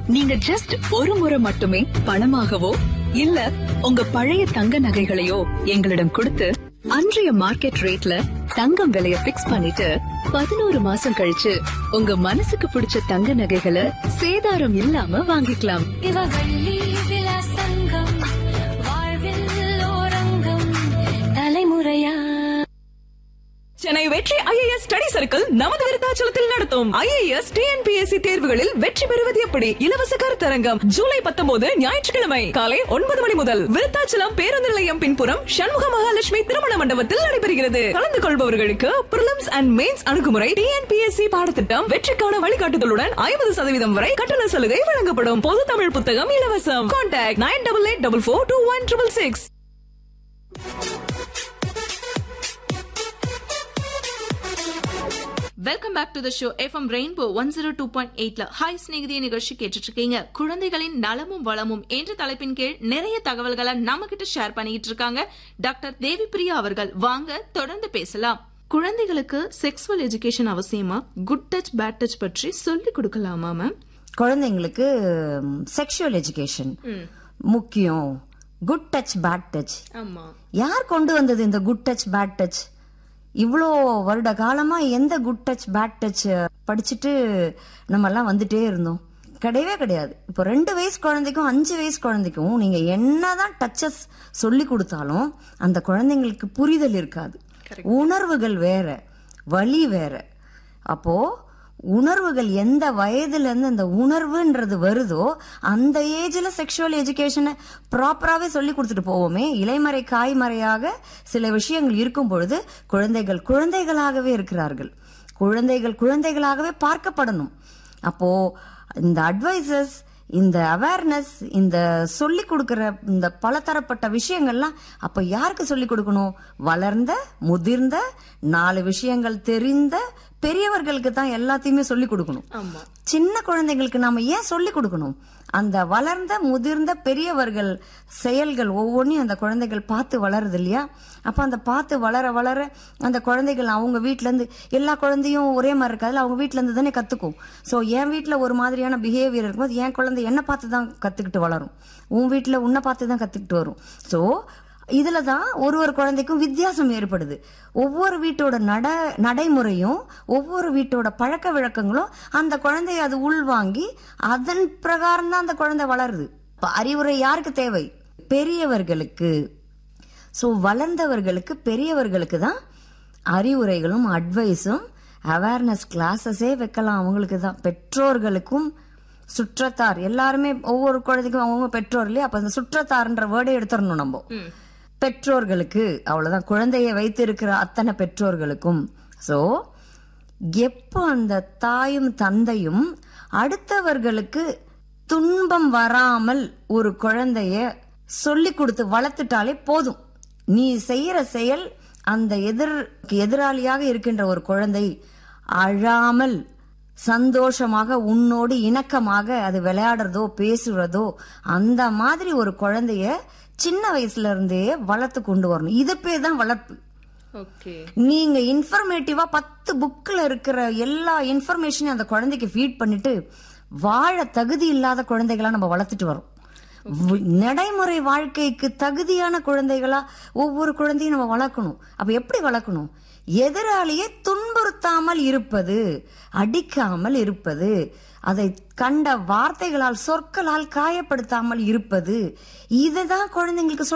நீங்க ஜஸ்ட் ஒரு முறை மட்டுமே பணமாகவோ இல்ல உங்க பழைய தங்க நகைகளையோ எங்களிடம் கொடுத்து அன்றைய மார்க்கெட் ரேட்ல தங்கம் விலைய பிக்ஸ் பண்ணிட்டு பதினோரு மாசம் கழிச்சு உங்க மனசுக்கு பிடிச்ச தங்க நகைகளை சேதாரம் இல்லாம வாங்கிக்கலாம் இவ வள்ளி விலாசங்கம் வாழ்வில் ஓரங்கம் தலைமுறையா சென்னை வெற்றி ஐஏஎஸ் ஸ்டடி சர்க்கிள் நமது விருத்தாச்சலத்தில் நடத்தும் ஐஏஎஸ் டிஎன்பிஎஸ்சி தேர்வுகளில் வெற்றி பெறுவது எப்படி இலவச கருத்தரங்கம் ஜூலை பத்தொன்பது ஞாயிற்றுக்கிழமை காலை ஒன்பது மணி முதல் விருத்தாச்சலம் பேருந்து நிலையம் பின்புறம் சண்முக மகாலட்சுமி திருமண மண்டபத்தில் நடைபெறுகிறது கலந்து கொள்பவர்களுக்கு பிரிலிம்ஸ் அண்ட் மெயின்ஸ் அணுகுமுறை டிஎன்பிஎஸ்சி பாடத்திட்டம் வெற்றிக்கான வழிகாட்டுதலுடன் ஐம்பது சதவீதம் வரை கட்டண சலுகை வழங்கப்படும் பொது தமிழ் புத்தகம் இலவசம் contact nine double eight double four two one triple six welcome back to the show F M Rainbow one zero two point எயிட்ல ஹாய் ஸ்நேகிதிய நிகழ்ச்சி கேட்டுட்டு இருக்கீங்க குழந்தைகளின் நலமும் வளமும் என்ற தலைப்பின் கீழ் நிறைய தகவல்களை நம்ம கிட்ட ஷேர் பண்ணிட்டு இருக்காங்க டாக்டர் தேவி பிரியா அவர்கள் வாங்க தொடர்ந்து பேசலாம் குழந்தைகளுக்கு செக்ஸுவல் எஜுகேஷன் அவசியமா குட் டச் பேட் டச் பற்றி சொல்லி கொடுக்கலாமா மேம் குழந்தைங்களுக்கு செக்ஷுவல் எஜுகேஷன் முக்கியம் குட் டச் பேட் டச் ஆமா யார் கொண்டு வந்தது இந்த குட் டச் பேட் டச் இவ்வளோ வருட காலமா எந்த குட் டச் பேட் டச் படிச்சுட்டு நம்ம எல்லாம் வந்துட்டே இருந்தோம் கிடையவே கிடையாது இப்போ ரெண்டு வயசு குழந்தைக்கும் அஞ்சு வயசு குழந்தைக்கும் நீங்க என்னதான் டச்சஸ் சொல்லி கொடுத்தாலும் அந்த குழந்தைங்களுக்கு புரிதல் இருக்காது உணர்வுகள் வேற வலி வேற அப்போ உணர்வுகள் எந்த வயதுல இருந்து அந்த உணர்வுன்றது வருதோ அந்த ஏஜ்ல செக்ஷுவல் எஜுகேஷனை ப்ராப்பராகவே சொல்லி கொடுத்துட்டு போவோமே இலைமறை காய்மறையாக சில விஷயங்கள் இருக்கும் பொழுது குழந்தைகள் குழந்தைகளாகவே இருக்கிறார்கள் குழந்தைகள் குழந்தைகளாகவே பார்க்கப்படணும் அப்போ இந்த அட்வைசஸ் இந்த அவேர்னஸ் இந்த சொல்லி கொடுக்கிற இந்த பலதரப்பட்ட விஷயங்கள்லாம் அப்ப யாருக்கு சொல்லி கொடுக்கணும் வளர்ந்த முதிர்ந்த நாலு விஷயங்கள் தெரிந்த பெரியவர்களுக்கு தான் எல்லாத்தையுமே சொல்லி கொடுக்கணும் சின்ன குழந்தைங்களுக்கு நாம ஏன் சொல்லி கொடுக்கணும் அந்த வளர்ந்த முதிர்ந்த பெரியவர்கள் செயல்கள் ஒவ்வொன்றையும் அந்த குழந்தைகள் பார்த்து வளருது இல்லையா அப்ப அந்த பார்த்து வளர வளர அந்த குழந்தைகள் அவங்க வீட்ல இருந்து எல்லா குழந்தையும் ஒரே மாதிரி இருக்காதுல அவங்க வீட்ல இருந்து தானே கத்துக்கும் சோ என் வீட்ல ஒரு மாதிரியான பிஹேவியர் இருக்கும்போது என் குழந்தை என்ன பார்த்து தான் கத்துக்கிட்டு வளரும் உன் வீட்ல உன்னை பார்த்து தான் கத்துக்கிட்டு வரும் சோ இதுல தான் ஒரு ஒரு குழந்தைக்கும் வித்தியாசம் ஏற்படுது ஒவ்வொரு வீட்டோட நட நடைமுறையும் ஒவ்வொரு வீட்டோட பழக்க வழக்கங்களும் அந்த குழந்தைய அது உள்வாங்கி அதன் பிரகாரம் தான் அந்த குழந்தை வளருது இப்ப அறிவுரை யாருக்கு தேவை பெரியவர்களுக்கு சோ வளர்ந்தவர்களுக்கு பெரியவர்களுக்கு தான் அறிவுரைகளும் அட்வைஸும் அவேர்னஸ் கிளாஸஸே வைக்கலாம் அவங்களுக்கு தான் பெற்றோர்களுக்கும் சுற்றத்தார் எல்லாருமே ஒவ்வொரு குழந்தைக்கும் அவங்க பெற்றோர் இல்லையா அப்ப அந்த சுற்றத்தார்ன்ற வேர்டை எடுத்துடணும் நம்ம பெற்றோர்களுக்கு அவ்வளவுதான் குழந்தையை வைத்து இருக்கிற அத்தனை பெற்றோர்களுக்கும் சோ எப்போ அந்த தாயும் தந்தையும் அடுத்தவர்களுக்கு துன்பம் வராமல் ஒரு குழந்தைய சொல்லி கொடுத்து வளர்த்துட்டாலே போதும் நீ செய்யற செயல் அந்த எதிர் எதிராளியாக இருக்கின்ற ஒரு குழந்தை அழாமல் சந்தோஷமாக உன்னோடு இணக்கமாக அது விளையாடுறதோ பேசுறதோ அந்த மாதிரி ஒரு குழந்தைய சின்ன வயசுல இருந்தே வளர்த்து கொண்டு வரணும் இது பேர் தான் வளர்ப்பு ஓகே நீங்க இன்ஃபர்மேட்டிவா பத்து புக்ல இருக்கிற எல்லா இன்ஃபர்மேஷனையும் அந்த குழந்தைக்கு ஃபீட் பண்ணிட்டு வாழ தகுதி இல்லாத குழந்தைகளா நம்ம வளர்த்துட்டு வரோம் வி- நடைமுறை வாழ்க்கைக்கு தகுதியான குழந்தைகளா ஒவ்வொரு குழந்தையும் நம்ம வளர்க்கணும் அப்ப எப்படி வளர்க்கணும் எதிராளியை துன்புறுத்தாமல் இருப்பது அடிக்காமல் இருப்பது அதை கண்ட வார்த்தைகளால் சொற்களால் காயப்படுத்தாமல் இருப்பது இதுதான் குழந்தைங்களுக்கு சொல்லி